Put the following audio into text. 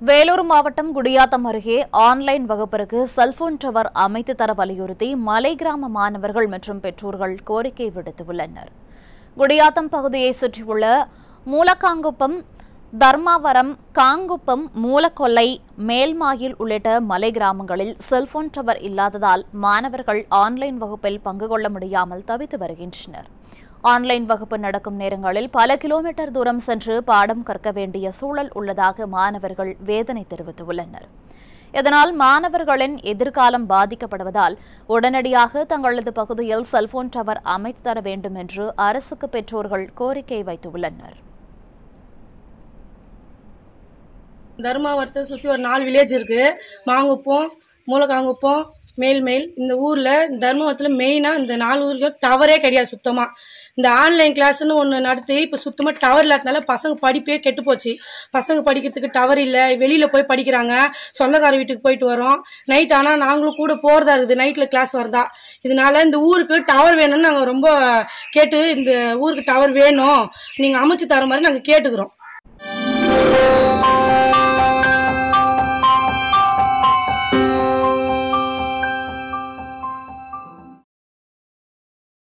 வேலூர் மாவட்டம் குடியாத்தம் அருகே ஆன்லைன் வகுப்பிற்கு செல்போன் டவர் அமைத்து தர வலியுறுத்தி மலை கிராம மாணவர்கள் மற்றும் பெற்றோர்கள் கோரிக்கை விடுத்துள்ளனர் குடியாத்தம் பகுதியை சுற்றியுள்ள மூலக்காங்குப்பம் தர்மாவரம் காங்குப்பம் மூலக்கொல்லை மேல்மாயில் உள்ளிட்ட மலை கிராமங்களில் செல்போன் டவர் இல்லாததால் மாணவர்கள் ஆன்லைன் வகுப்பில் பங்கு கொள்ள முடியாமல் தவித்து வருகின்றனர் ஆன்லைன் வகுப்பு நடக்கும் நேரங்களில் பல கிலோமீட்டர் தூரம் சென்று பாடம் கற்க வேண்டிய சூழல் உள்ளதாக மாணவர்கள் வேதனை தெரிவித்துள்ளனர் இதனால் மாணவர்களின் எதிர்காலம் பாதிக்கப்படுவதால் உடனடியாக தங்களது பகுதியில் செல்போன் டவர் அமைத்து தர வேண்டும் என்று அரசுக்கு பெற்றோர்கள் கோரிக்கை வைத்துள்ளனர் தர்மாவரத்தை சுற்றி ஒரு நாலு வில்லேஜ் இருக்குது மாங்குப்பம் மூலக்காங்குப்பம் மேல்மேல் இந்த ஊரில் தர்மாவரத்தில் மெயினாக இந்த நாலு ஊருக்கு டவரே கிடையாது சுத்தமாக இந்த ஆன்லைன் கிளாஸ்னு ஒன்று நடத்தி இப்போ சுத்தமாக டவர் இல்லாதனால பசங்க படிப்பே கெட்டு போச்சு பசங்க படிக்கிறதுக்கு டவர் இல்லை வெளியில் போய் படிக்கிறாங்க சொந்தக்கார வீட்டுக்கு போயிட்டு வரோம் நைட் ஆனால் நாங்களும் கூட போகிறதா இருக்குது நைட்டில் கிளாஸ் வரதா இதனால இந்த ஊருக்கு டவர் வேணும்னு நாங்கள் ரொம்ப கேட்டு இந்த ஊருக்கு டவர் வேணும் நீங்கள் அமைச்சு தர மாதிரி நாங்கள் கேட்டுக்கிறோம்